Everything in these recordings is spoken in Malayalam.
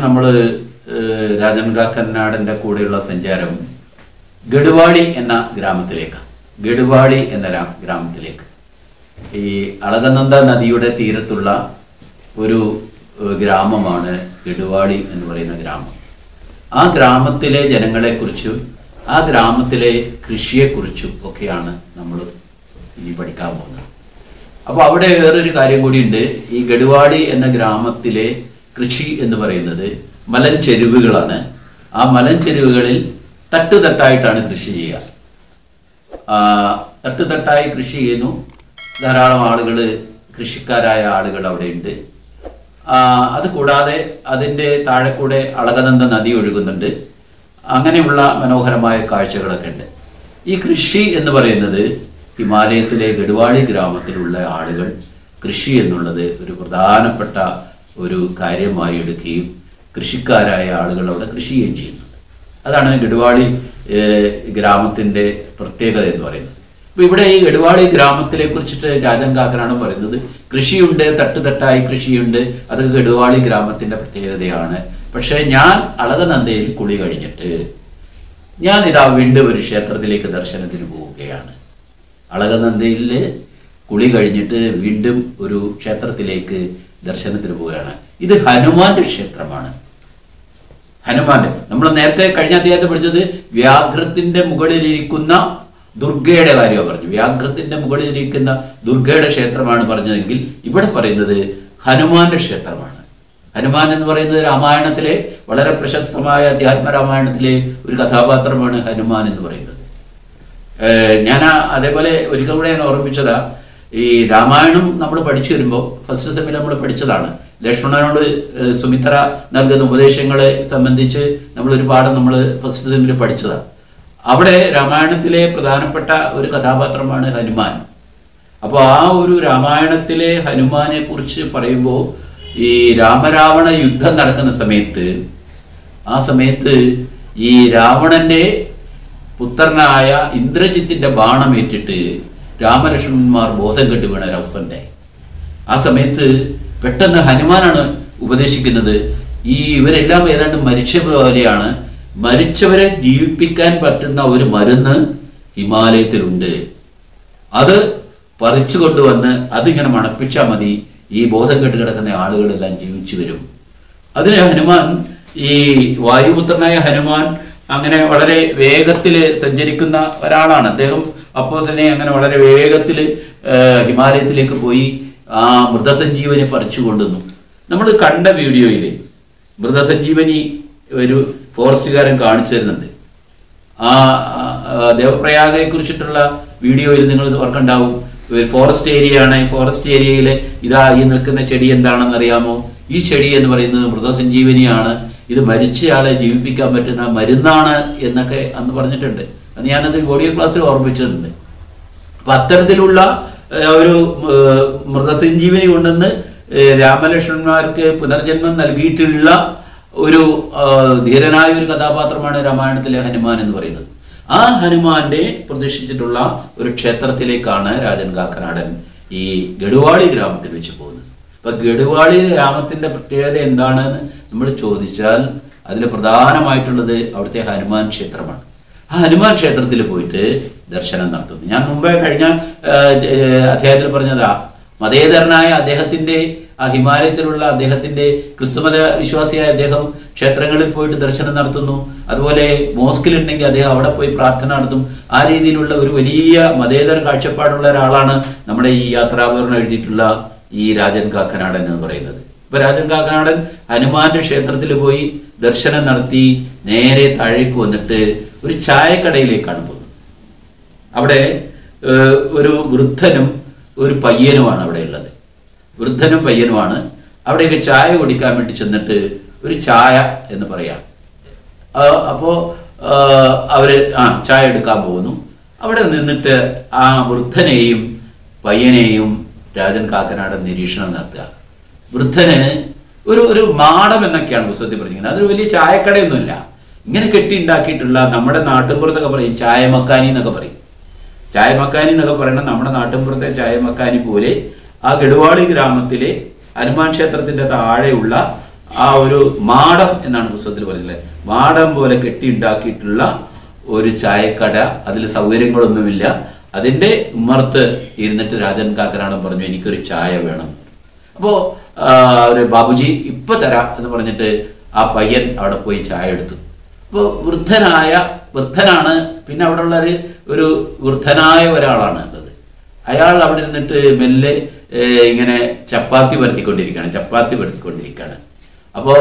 നമ്മൾ രാജൻ കാക്കനാടൻ്റെ കൂടെയുള്ള സഞ്ചാരം ഗഡുവാടി എന്ന ഗ്രാമത്തിലേക്കാണ് ഗഡുവാടി എന്ന ഗ്രാ- ഗ്രാമത്തിലേക്ക് ഈ അളകനന്ദ നദിയുടെ തീരത്തുള്ള ഒരു ഏഹ്, ഗ്രാമമാണ് ഗഡുവാടി എന്ന് പറയുന്ന ഗ്രാമം ആ ഗ്രാമത്തിലെ ജനങ്ങളെക്കുറിച്ചും ആ ഗ്രാമത്തിലെ കൃഷിയെക്കുറിച്ചും ഒക്കെയാണ് നമ്മൾ ഇനി പഠിക്കാൻ പോകുന്നത് അപ്പോൾ അവിടെ വേറൊരു കാര്യം കൂടിയുണ്ട് ഈ ഗഡുവാടി എന്ന ഗ്രാമത്തിലെ കൃഷി എന്ന് പറയുന്നത് മലഞ്ചെരുവുകളാണ് ആ മലഞ്ചെരുവുകളിൽ തട്ടുതട്ടായിട്ടാണ് കൃഷി ചെയ്യുക ആ, തട്ടുതട്ടായി കൃഷി ചെയ്യുന്നു ധാരാളം ആളുകൾ കൃഷിക്കാരായ ആളുകൾ അവിടെയുണ്ട് ആ, അത് കൂടാതെ അതിൻ്റെ താഴെ കൂടെ അളകനന്ദ നദി ഒഴുകുന്നുണ്ട് അങ്ങനെയുള്ള മനോഹരമായ കാഴ്ചകളൊക്കെ ഉണ്ട് ഈ കൃഷി എന്ന് പറയുന്നത് ഹിമാലയത്തിലെ ഗഡുവാളി ഗ്രാമത്തിലുള്ള ആളുകൾ കൃഷി എന്നുള്ളത് ഒരു പ്രധാനപ്പെട്ട ഒരു കാര്യമായി എടുക്കുകയും കൃഷിക്കാരായ ആളുകൾ അവിടെ കൃഷി ചെയ്യുകയും ചെയ്യുന്നുണ്ട് അതാണ് ഗഡുവാളി ഏഹ്, ഗ്രാമത്തിൻ്റെ പ്രത്യേകത എന്ന് പറയുന്നത് അപ്പോൾ ഇവിടെ ഈ ഗഡുവാളി ഗ്രാമത്തിനെ കുറിച്ചിട്ട് രാജൻ കാക്കനാണ് പറയുന്നത് കൃഷിയുണ്ട് തട്ടുതട്ടായി കൃഷിയുണ്ട് അത് ഗഡുവാളി ഗ്രാമത്തിൻ്റെ പ്രത്യേകതയാണ് പക്ഷേ ഞാൻ അളകനന്ദയിൽ കുളി കഴിഞ്ഞിട്ട് ഞാൻ ഇതാ വീണ്ടും ഒരു ക്ഷേത്രത്തിലേക്ക് ദർശനത്തിന് പോവുകയാണ് അളകനന്ദയിൽ കുളി കഴിഞ്ഞിട്ട് വീണ്ടും ഒരു ക്ഷേത്രത്തിലേക്ക് ദർശനത്തിന് പോവുകയാണ് ഇത് ഹനുമാന്റെ ക്ഷേത്രമാണ് ഹനുമാന്റെ നമ്മൾ നേരത്തെ കഴിഞ്ഞ അധ്യായത്തിൽ പഠിച്ചത് വ്യാഘ്രത്തിന്റെ മുകളിലിരിക്കുന്ന ദുർഗയുടെ കാര്യമാണ് പറഞ്ഞു വ്യാഘ്രത്തിന്റെ മുകളിലിരിക്കുന്ന ദുർഗയുടെ ക്ഷേത്രമാണ് പറഞ്ഞതെങ്കിൽ ഇവിടെ പറയുന്നത് ഹനുമാന്റെ ക്ഷേത്രമാണ് ഹനുമാൻ എന്ന് പറയുന്നത് രാമായണത്തിലെ വളരെ പ്രശസ്തമായ അധ്യാത്മ രാമായണത്തിലെ ഒരു കഥാപാത്രമാണ് ഹനുമാൻ എന്ന് പറയുന്നത് ഏഹ് ഞാൻ ആ അതേപോലെ ഒരിക്കൽ കൂടെ ഞാൻ ഓർമ്മിച്ചതാ ഈ രാമായണം നമ്മൾ പഠിച്ചു വരുമ്പോൾ ഫസ്റ്റ് സെമ്മിൽ നമ്മൾ പഠിച്ചതാണ് ലക്ഷ്മണനോട് ഏഹ് സുമിത്ര നൽകുന്ന ഉപദേശങ്ങളെ സംബന്ധിച്ച് നമ്മൾ ഒരുപാട് നമ്മൾ ഫസ്റ്റ് സെമ്മിൽ പഠിച്ചതാണ് അവിടെ രാമായണത്തിലെ പ്രധാനപ്പെട്ട ഒരു കഥാപാത്രമാണ് ഹനുമാൻ അപ്പോൾ ആ ഒരു രാമായണത്തിലെ ഹനുമാനെ കുറിച്ച് പറയുമ്പോൾ ഈ രാമരാവണ യുദ്ധം നടക്കുന്ന സമയത്ത് ആ സമയത്ത് ഈ രാവണന്റെ പുത്രനായ ഇന്ദ്രജിത്തിന്റെ ബാണമേറ്റിട്ട് രാമലക്ഷ്മണന്മാർ ബോധം കെട്ട് വീണ ഒരവസ്ഥ ഉണ്ടായി ആ സമയത്ത് പെട്ടെന്ന് ഹനുമാനാണ് ഉപദേശിക്കുന്നത് ഈ ഇവരെല്ലാം ഏതാണ്ട് മരിച്ച പോലെയാണ് മരിച്ചവരെ ജീവിപ്പിക്കാൻ പറ്റുന്ന ഒരു മരുന്ന് ഹിമാലയത്തിലുണ്ട് അത് പറിച്ചു കൊണ്ടുവന്ന് അതിങ്ങനെ മണപ്പിച്ചാൽ മതി ഈ ബോധം കെട്ട് കിടക്കുന്ന ആളുകളെല്ലാം ജീവിച്ചു വരും അതിന് ഹനുമാൻ ഈ വായുപുത്രനായ ഹനുമാൻ അങ്ങനെ വളരെ വേഗത്തിൽ സഞ്ചരിക്കുന്ന ഒരാളാണ് അദ്ദേഹം അപ്പോൾ തന്നെ അങ്ങനെ വളരെ വേഗത്തിൽ ഹിമാലയത്തിലേക്ക് പോയി ആ മൃതസഞ്ജീവനി പറിച്ചു കൊണ്ടുവന്നു നമ്മൾ കണ്ട വീഡിയോയിൽ മൃതസഞ്ജീവനി ഒരു ഫോറസ്റ്റുകാരൻ കാണിച്ചു തരുന്നുണ്ട് ആ ദേവപ്രയാഗയെ കുറിച്ചിട്ടുള്ള വീഡിയോയിൽ നിങ്ങൾ ഓർക്കുണ്ടാവും ഒരു ഫോറസ്റ്റ് ഏരിയ ആണ് ഈ ഫോറസ്റ്റ് ഏരിയയിൽ ഇതാ ഈ നിൽക്കുന്ന ചെടി എന്താണെന്ന് അറിയാമോ ഈ ചെടി എന്ന് പറയുന്നത് മൃതസഞ്ജീവനിയാണ് ഇത് മരിച്ചയാളെ ജീവിപ്പിക്കാൻ പറ്റുന്ന മരുന്നാണ് എന്നൊക്കെ അന്ന് പറഞ്ഞിട്ടുണ്ട് അത് ഞാനത് ഓഡിയോ ക്ലാസ്സിൽ ഓർമ്മിച്ചിട്ടുണ്ട് അപ്പൊ അത്തരത്തിലുള്ള ഏഹ്, ഒരു ഏഹ്, മൃതസഞ്ജീവനി കൊണ്ടുവന്ന് ഏഹ്, രാമലക്ഷ്മണന്മാർക്ക് പുനർജന്മം നൽകിയിട്ടുള്ള ഒരു ഏഹ്, ധീരനായ ഒരു കഥാപാത്രമാണ് രാമായണത്തിലെ ഹനുമാൻ എന്ന് പറയുന്നത് ആ ഹനുമാന്റെ പ്രതിഷ്ഠിച്ചിട്ടുള്ള ഒരു ക്ഷേത്രത്തിലേക്കാണ് രാജൻ കാക്കനാടൻ ഈ ഗഡുവാളി ഗ്രാമത്തിൽ വെച്ച് പോകുന്നത് അപ്പൊ ഗഡുവാളി ഗ്രാമത്തിന്റെ പ്രത്യേകത എന്താണെന്ന് നമ്മൾ ചോദിച്ചാൽ അതിൽ പ്രധാനമായിട്ടുള്ളത് അവിടുത്തെ ഹനുമാൻ ക്ഷേത്രമാണ് ആ ഹനുമാൻ ക്ഷേത്രത്തിൽ പോയിട്ട് ദർശനം നടത്തുന്നു ഞാൻ മുമ്പേ കഴിഞ്ഞ ആ, ഏ, അധ്യായത്തിൽ പറഞ്ഞതാ മതേതരനായ അദ്ദേഹത്തിന്റെ ആ ഹിമാലയത്തിലുള്ള അദ്ദേഹത്തിന്റെ ക്രിസ്തുമത വിശ്വാസിയായ അദ്ദേഹം ക്ഷേത്രങ്ങളിൽ പോയിട്ട് ദർശനം നടത്തുന്നു അതുപോലെ മോസ്കിലുണ്ടെങ്കിൽ അദ്ദേഹം അവിടെ പോയി പ്രാർത്ഥന നടത്തും ആ രീതിയിലുള്ള ഒരു വലിയ മതേതര കാഴ്ചപ്പാടുള്ള ഒരാളാണ് നമ്മുടെ ഈ യാത്രാവിവരണം എഴുതിയിട്ടുള്ള ഈ രാജൻ കാക്കനാടൻ എന്ന് പറയുന്നത് ഇപ്പൊ രാജൻ കാക്കനാടൻ ഹനുമാന്റെ ക്ഷേത്രത്തിൽ പോയി ദർശനം നടത്തി നേരെ താഴേക്ക് വന്നിട്ട് ഒരു ചായക്കടയിലേക്കാണ് പോകുന്നത് അവിടെ ഏഹ്, ഒരു വൃദ്ധനും ഒരു പയ്യനുമാണ് അവിടെ ഉള്ളത് വൃദ്ധനും പയ്യനുമാണ് അവിടെയൊക്കെ ചായ കുടിക്കാൻ വേണ്ടി ചെന്നിട്ട് ഒരു ചായ എന്ന് പറയാം ആ, അപ്പോ ആ, അവര് ആ ചായ എടുക്കാൻ പോകുന്നു അവിടെ നിന്നിട്ട് ആ വൃദ്ധനെയും പയ്യനെയും രാജൻ കാക്കനാടൻ നിരീക്ഷണം നടത്തുക വൃദ്ധന് ഒരു ഒരു മാടം എന്നൊക്കെയാണ് പുസ്തകത്തിൽ പറഞ്ഞിരിക്കുന്നത് അതൊരു വലിയ ചായക്കടയൊന്നുമില്ല ഇങ്ങനെ കെട്ടി ഉണ്ടാക്കിയിട്ടുള്ള നമ്മുടെ നാട്ടിൻപുറത്തൊക്കെ പറയും ചായമക്കാനി എന്നൊക്കെ പറയും ചായമക്കാനി എന്നൊക്കെ പറയുന്നത് നമ്മുടെ നാട്ടിൻപുറത്തെ ചായമക്കാനി പോലെ ആ ഗഡുവാളി ഗ്രാമത്തിലെ ഹനുമാൻ ക്ഷേത്രത്തിന്റെ താഴെയുള്ള ആ ഒരു മാടം എന്നാണ് പുസ്തകത്തിൽ പറയുന്നത് മാടം പോലെ കെട്ടി ഉണ്ടാക്കിയിട്ടുള്ള ഒരു ചായക്കട അതിൽ സൗകര്യങ്ങളൊന്നുമില്ല അതിൻ്റെ ഉമ്മർത്ത് ഇരുന്നിട്ട് രാജൻ കാക്കനാടൻ പറഞ്ഞു എനിക്കൊരു ചായ വേണം അപ്പോൾ ഒരു ബാബുജി ഇപ്പൊ തരാം എന്ന് പറഞ്ഞിട്ട് ആ പയ്യൻ അവിടെ പോയി ചായ എടുത്തു അപ്പോൾ വൃദ്ധനായ വൃദ്ധനാണ് പിന്നെ അവിടെ ഉള്ള ഒരു ഒരു വൃദ്ധനായ ഒരാളാണ് ഉള്ളത് അയാൾ അവിടെ ഇരുന്നിട്ട് മെല്ലെ ഏഹ്, ഇങ്ങനെ ചപ്പാത്തി പരത്തിക്കൊണ്ടിരിക്കുകയാണ് ചപ്പാത്തി പരത്തിക്കൊണ്ടിരിക്കുകയാണ് അപ്പോൾ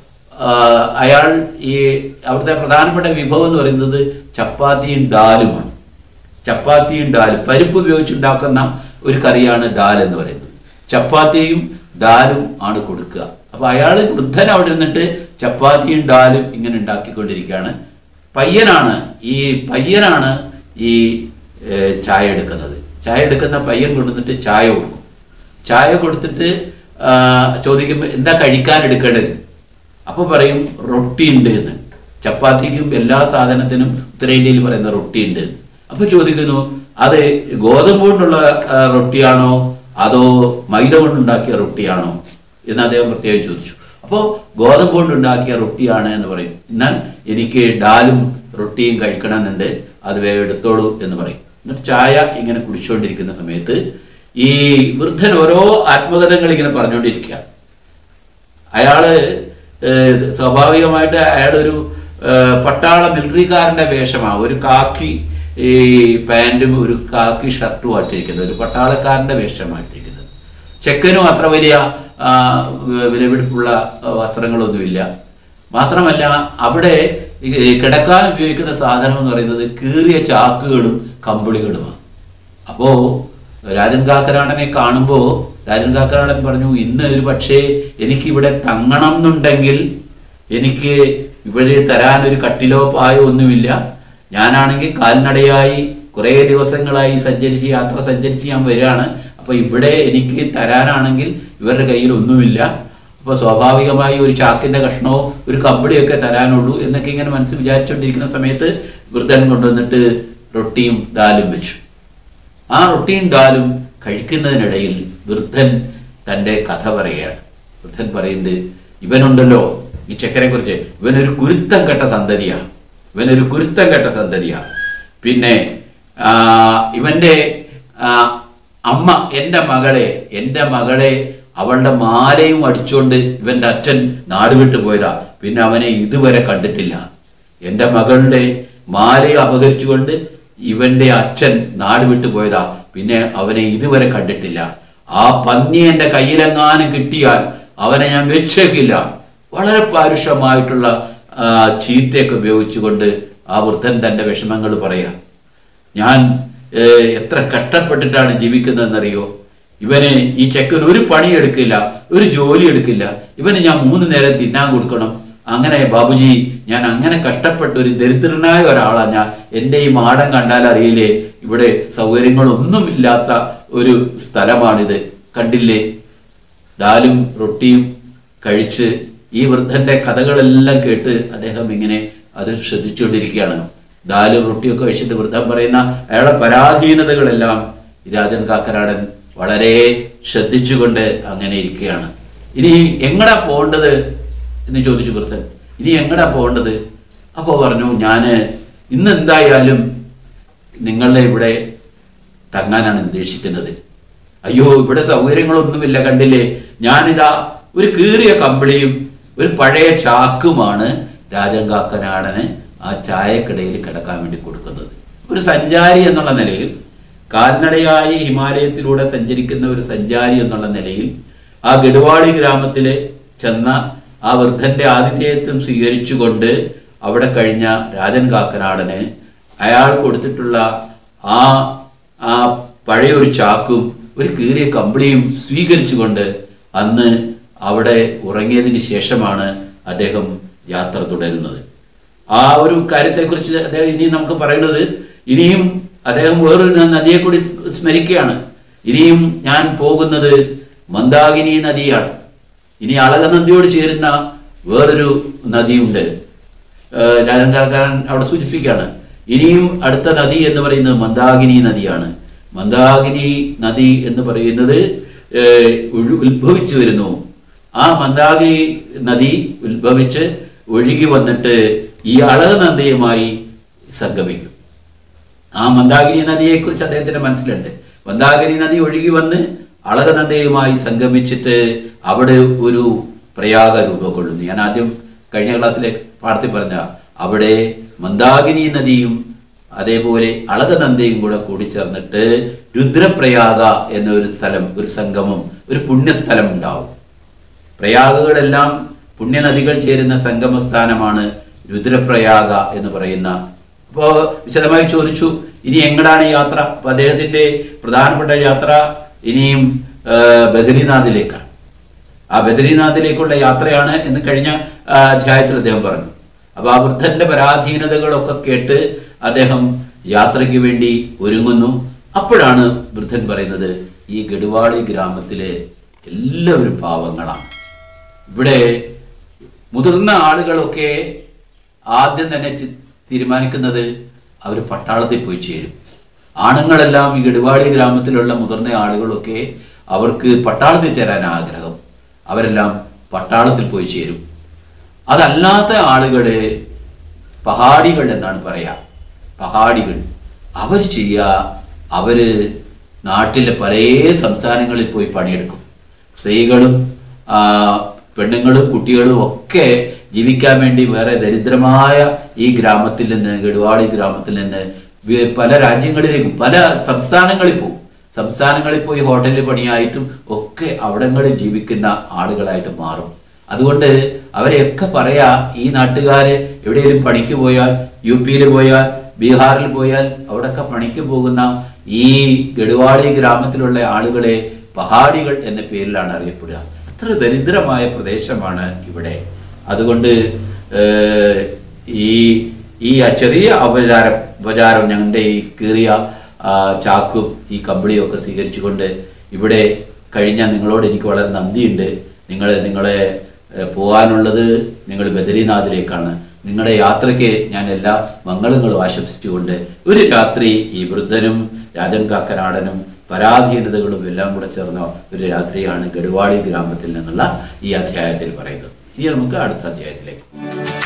അയാൾ ഈ അവിടുത്തെ പ്രധാനപ്പെട്ട വിഭവം എന്ന് പറയുന്നത് ചപ്പാത്തിയും ഡാലുമാണ് ചപ്പാത്തിയും ഡാലും പരിപ്പ് ഉപയോഗിച്ചുണ്ടാക്കുന്ന ഒരു കറിയാണ് ഡാൽ എന്ന് പറയുന്നത് ചപ്പാത്തിയും ഡാലും ആണ് കൊടുക്കുക അപ്പൊ അയാൾ വൃദ്ധൻ അവിടെ നിന്നിട്ട് ചപ്പാത്തിയും ഡാലും ഇങ്ങനെ ഉണ്ടാക്കിക്കൊണ്ടിരിക്കുകയാണ് പയ്യനാണ് ഈ പയ്യനാണ് ഈ ഏഹ്, ചായ എടുക്കുന്നത് ചായ എടുക്കുന്ന പയ്യൻ കൊണ്ടുവന്നിട്ട് ചായ കൊടുക്കും ചായ കൊടുത്തിട്ട് ആ, ചോദിക്കുമ്പോൾ എന്താ കഴിക്കാൻ എടുക്കേണ്ടത് അപ്പൊ പറയും റൊട്ടി ഉണ്ട് എന്ന് ചപ്പാത്തിക്കും എല്ലാ സാധനത്തിനും ഉത്തരേന്ത്യയിൽ പറയുന്ന റൊട്ടി ഉണ്ട് അപ്പൊ ചോദിക്കുന്നു അത് ഗോതമ്പ് കൊണ്ടുള്ള ആ, റൊട്ടിയാണോ അതോ മൈദ കൊണ്ടുണ്ടാക്കിയ റൊട്ടിയാണോ എന്ന് അദ്ദേഹം പ്രത്യേകം ചോദിച്ചു അപ്പോൾ ഗോതമ്പ് കൊണ്ടുണ്ടാക്കിയ റൊട്ടിയാണ് എന്ന് പറയും എന്നാൽ എനിക്ക് ഡാലും റൊട്ടിയും കഴിക്കണമെന്നുണ്ട് അത് വേഗം എടുത്തോളൂ എന്ന് പറയും എന്നിട്ട് ചായ ഇങ്ങനെ കുടിച്ചുകൊണ്ടിരിക്കുന്ന സമയത്ത് ഈ വൃദ്ധൻ ഓരോ ആത്മകഥകൾ ഇങ്ങനെ പറഞ്ഞുകൊണ്ടിരിക്കുക അയാള് ഏഹ്, സ്വാഭാവികമായിട്ട് അയാളൊരു ഏഹ്, പട്ടാള മിലിറ്ററിക്കാരന്റെ വേഷമാണ് ഒരു കാക്കി ഈ പാൻറ്റും ഒരു കാക്കി ഷർട്ടും ആയിട്ടിരിക്കുന്നത് ഒരു പട്ടാളക്കാരന്റെ വേഷമായിട്ടിരിക്കുന്നത് ചെക്കനും അത്ര വലിയ ആ, വിലപിടിപ്പുള്ള വസ്ത്രങ്ങളൊന്നുമില്ല മാത്രമല്ല അവിടെ ഈ കിടക്കാൻ ഉപയോഗിക്കുന്ന സാധനം എന്ന് പറയുന്നത് കീറിയ ചാക്കുകളും കമ്പിളികളുമാണ് അപ്പോ രാജൻ കാക്കനാടനെ കാണുമ്പോൾ രാജൻ കാക്കനാടൻ പറഞ്ഞു ഇന്ന് ഒരു പക്ഷേ എനിക്കിവിടെ തങ്ങണം എന്നുണ്ടെങ്കിൽ എനിക്ക് ഇവിടെ തരാൻ ഒരു കട്ടിലോ പായോ ഒന്നുമില്ല ഞാനാണെങ്കിൽ കാൽനടയായി കുറേ ദിവസങ്ങളായി സഞ്ചരിച്ച് യാത്ര സഞ്ചരിച്ച് ഞാൻ വരികയാണ് അപ്പൊ ഇവിടെ എനിക്ക് തരാനാണെങ്കിൽ ഇവരുടെ കയ്യിൽ ഒന്നുമില്ല അപ്പൊ സ്വാഭാവികമായി ഒരു ചാക്കിന്റെ കഷ്ണമോ ഒരു കമ്പിളിയൊക്കെ തരാനുള്ളൂ എന്നൊക്കെ ഇങ്ങനെ മനസ്സിൽ വിചാരിച്ചുകൊണ്ടിരിക്കുന്ന സമയത്ത് വൃദ്ധൻ കൊണ്ടുവന്നിട്ട് റൊട്ടിയും ദാലും വെച്ചു ആ റൊട്ടിയും ഡാലും കഴിക്കുന്നതിനിടയിൽ വൃദ്ധൻ തൻ്റെ കഥ പറയുകയാണ് വൃദ്ധൻ പറയുന്നത് ഇവനുണ്ടല്ലോ ഈ ചെക്കനെ കുറിച്ച് ഇവനൊരു കുരുത്തം കെട്ട സന്തതിയാ ഇവനൊരു കുരുത്തം കെട്ട സന്തതിയാ പിന്നെ ആ, ഇവന്റെ ആ, അമ്മ എൻ്റെ മകളെ എൻ്റെ മകളെ അവളുടെ മാലയും അടിച്ചുകൊണ്ട് ഇവന്റെ അച്ഛൻ നാട് വിട്ടു പോയതാ പിന്നെ അവനെ ഇതുവരെ കണ്ടിട്ടില്ല എൻ്റെ മകളുടെ മാലയെ അപഹരിച്ചുകൊണ്ട് ഇവന്റെ അച്ഛൻ നാട് വിട്ടു പോയതാ പിന്നെ അവനെ ഇതുവരെ കണ്ടിട്ടില്ല ആ പന്നി എൻ്റെ കയ്യിലെങ്ങാനും കിട്ടിയാൽ അവനെ ഞാൻ വെച്ചേക്കില്ല വളരെ പാരുഷമായിട്ടുള്ള ആ, ചീത്തയൊക്കെ ഉപയോഗിച്ചുകൊണ്ട് ആ വൃദ്ധൻ തൻ്റെ വിഷമങ്ങൾ പറയാം ഞാൻ ഏഹ്, എത്ര കഷ്ടപ്പെട്ടിട്ടാണ് ജീവിക്കുന്നതെന്നറിയോ ഇവന് ഈ ചെക്കൻ ഒരു പണി എടുക്കില്ല ഒരു ജോലി എടുക്കില്ല ഇവന് ഞാൻ മൂന്ന് നേരം തിന്നാൻ കൊടുക്കണം അങ്ങനെ ബാബുജി ഞാൻ അങ്ങനെ കഷ്ടപ്പെട്ട ഒരു ദരിദ്രനായ ഒരാളാണ് ഞാൻ എൻ്റെ ഈ മാടം കണ്ടാൽ അറിയില്ലേ ഇവിടെ സൗകര്യങ്ങളൊന്നും ഇല്ലാത്ത ഒരു സ്ഥലമാണിത് കണ്ടില്ലേ ദാലും റൊട്ടിയും കഴിച്ച് ഈ വൃദ്ധന്റെ കഥകളെല്ലാം കേട്ട് അദ്ദേഹം ഇങ്ങനെ അത് ശ്രദ്ധിച്ചുകൊണ്ടിരിക്കുകയാണ് ദാലും റൊട്ടിയൊക്കെ കഴിച്ചിട്ട് വൃദ്ധൻ പറയുന്ന അയാളുടെ പരാധീനതകളെല്ലാം ഈ രാജൻ കാക്കനാടൻ വളരെ ശ്രദ്ധിച്ചുകൊണ്ട് അങ്ങനെ ഇരിക്കുകയാണ് ഇനി എങ്ങടാ പോകേണ്ടത് എന്ന് ചോദിച്ചു വൃദ്ധൻ ഇനി എങ്ങടാ പോകേണ്ടത് അപ്പോൾ പറഞ്ഞു ഞാൻ ഇന്ന് എന്തായാലും നിങ്ങളുടെ ഇവിടെ തങ്ങാനാണ് ഉദ്ദേശിക്കുന്നത് അയ്യോ ഇവിടെ സൗകര്യങ്ങളൊന്നുമില്ല കണ്ടില്ലേ ഞാനിതാ ഒരു കീറിയ കമ്പിളിയും ഒരു പഴയ ചാക്കുമാണ് രാജൻ കാക്കനാടന് ആ ചായക്കിടയിൽ കിടക്കാൻ വേണ്ടി കൊടുക്കുന്നത് ഒരു സഞ്ചാരി എന്നുള്ള നിലയിൽ കാൽനടയായി ഹിമാലയത്തിലൂടെ സഞ്ചരിക്കുന്ന ഒരു സഞ്ചാരി എന്നുള്ള നിലയിൽ ആ ഗഡുവാളി ഗ്രാമത്തിലെ ചെന്ന ആ വൃദ്ധന്റെ ആതിഥേയത്വം സ്വീകരിച്ചുകൊണ്ട് അവിടെ കഴിഞ്ഞ രാജൻ കാക്കനാടന് അയാൾ കൊടുത്തിട്ടുള്ള ആ ആ പഴയ ഒരു ചാക്കും ഒരു കീറിയ കമ്പിളിയും സ്വീകരിച്ചുകൊണ്ട് അന്ന് അവിടെ ഉറങ്ങിയതിന് ശേഷമാണ് അദ്ദേഹം യാത്ര തുടരുന്നത് ആ ഒരു കാര്യത്തെക്കുറിച്ച് അദ്ദേഹം ഇനി നമുക്ക് പറയുന്നത് ഇനിയും അദ്ദേഹം വേറൊരു നദിയെ കൂടി സ്മരിക്കുകയാണ് ഇനിയും ഞാൻ പോകുന്നത് മന്ദാകിനി നദിയാണ് ഇനി അളകനദിയോട് ചേരുന്ന വേറൊരു നദിയുണ്ട് ഏഹ് രാജൻകാരൻ അവിടെ സൂചിപ്പിക്കുകയാണ് ഇനിയും അടുത്ത നദി എന്ന് പറയുന്നത് മന്ദാകിനി നദിയാണ് മന്ദാകിനി നദി എന്ന് പറയുന്നത് ഏഹ് ഉഴു- ഉത്ഭവിച്ചു വരുന്നു ആ മന്ദാകിനി നദി ഉത്ഭവിച്ച് ഒഴുകി വന്നിട്ട് ഈ അളകനന്ദയുമായി സംഗമിക്കും ആ മന്ദാകിനി നദിയെക്കുറിച്ച് അദ്ദേഹത്തിന്റെ മനസ്സിലുണ്ട് മന്ദാകിനി നദി ഒഴുകി വന്ന് അളകനന്ദയുമായി സംഗമിച്ചിട്ട് അവിടെ ഒരു പ്രയാഗ രൂപം കൊള്ളുന്നു ഞാൻ ആദ്യം കഴിഞ്ഞ ക്ലാസ്സിലെ പാടത്തിൽ പറഞ്ഞ അവിടെ മന്ദാകിനി നദിയും അതേപോലെ അളകനന്ദയും കൂടെ കൂടിച്ചേർന്നിട്ട് രുദ്രപ്രയാഗ എന്നൊരു സ്ഥലം ഒരു സംഗമം ഒരു പുണ്യസ്ഥലം ഉണ്ടാവും പ്രയാഗകളെല്ലാം പുണ്യനദികൾ ചേരുന്ന സംഗമസ്ഥാനമാണ് രുദ്രപ്രയാഗ എന്ന് പറയുന്ന അപ്പോൾ വിശദമായി ചോദിച്ചു ഇനി എങ്ങടാണ് യാത്ര അപ്പൊ അദ്ദേഹത്തിന്റെ പ്രധാനപ്പെട്ട യാത്ര ഇനിയും ആ, ബദരീനാഥിലേക്കാണ് ആ ബദരീനാഥിലേക്കുള്ള യാത്രയാണ് എന്ന് കഴിഞ്ഞ ആ, അധ്യായത്തിൽ അദ്ദേഹം പറഞ്ഞു അപ്പൊ ആ വൃദ്ധന്റെ പരാധീനതകളൊക്കെ കേട്ട് അദ്ദേഹം യാത്രയ്ക്ക് വേണ്ടി ഒരുങ്ങുന്നു അപ്പോഴാണ് വൃദ്ധൻ പറയുന്നത് ഈ ഗഡുവാളി ഗ്രാമത്തിലെ എല്ലാവരും പാവങ്ങളാണ് ഇവിടെ മുതിർന്ന ആളുകളൊക്കെ ആദ്യം തന്നെ ചി- തീരുമാനിക്കുന്നത് അവർ പട്ടാളത്തിൽ പോയി ചേരും ആണുങ്ങളെല്ലാം ഈ ഗഡുവാളി ഗ്രാമത്തിലുള്ള മുതിർന്ന ആളുകളൊക്കെ അവർക്ക് പട്ടാളത്തിൽ ചേരാൻ ആഗ്രഹം അവരെല്ലാം പട്ടാളത്തിൽ പോയി ചേരും അതല്ലാത്ത ആളുകള് പഹാടികൾ എന്നാണ് പറയാ പഹാടികൾ അവർ ചെയ്യുക അവര് നാട്ടിലെ പല സംസ്ഥാനങ്ങളിൽ പോയി പണിയെടുക്കും സ്ത്രീകളും ആ, പെണ്ണുങ്ങളും കുട്ടികളും ഒക്കെ ജീവിക്കാൻ വേണ്ടി വേറെ ദരിദ്രമായ ഈ ഗ്രാമത്തിൽ നിന്ന് ഗഡുവാളി ഗ്രാമത്തിൽ നിന്ന് വി- പല രാജ്യങ്ങളിലേക്കും പല സംസ്ഥാനങ്ങളിൽ പോകും സംസ്ഥാനങ്ങളിൽ പോയി ഹോട്ടലിൽ പണിയായിട്ടും ഒക്കെ അവിടങ്ങളിൽ ജീവിക്കുന്ന ആളുകളായിട്ട് മാറും അതുകൊണ്ട് അവരെയൊക്കെ പറയാ ഈ നാട്ടുകാര് എവിടെയെങ്കിലും പണിക്ക് പോയാൽ യു പിയിൽ പോയാൽ ബീഹാറിൽ പോയാൽ അവിടെയൊക്കെ പണിക്ക് പോകുന്ന ഈ ഗഡുവാളി ഗ്രാമത്തിലുള്ള ആളുകളെ പഹാടികൾ എന്ന പേരിലാണ് അറിയപ്പെടുക അത്ര ദരിദ്രമായ പ്രദേശമാണ് ഇവിടെ അതുകൊണ്ട് ഏഹ്, ഈ ഈ ചെറിയ അവതാരം ഉപചാരം ഞങ്ങളുടെ ഈ കീറിയ ആ, ചാക്കും ഈ കമ്പിളിയും ഒക്കെ സ്വീകരിച്ചുകൊണ്ട് ഇവിടെ കഴിഞ്ഞ നിങ്ങളോട് എനിക്ക് വളരെ നന്ദിയുണ്ട് നിങ്ങൾ നിങ്ങളെ ഏഹ്, പോകാനുള്ളത് നിങ്ങൾ ബദരീനാഥിലേക്കാണ് നിങ്ങളുടെ യാത്രയ്ക്ക് ഞാൻ എല്ലാ മംഗളങ്ങളും ആശംസിച്ചുകൊണ്ട് ഒരു രാത്രി ഈ വൃദ്ധനും രാജൻ കാക്കനാടനും പരാധീനതകളും എല്ലാം കൂടെ ചേർന്ന ഒരു രാത്രിയാണ് ഗഡുവാളി ഗ്രാമത്തിൽ നിന്നുള്ള ഈ അധ്യായത്തിൽ പറയുന്നത് ഇനി നമുക്ക് അടുത്ത അധ്യായത്തിലേക്ക്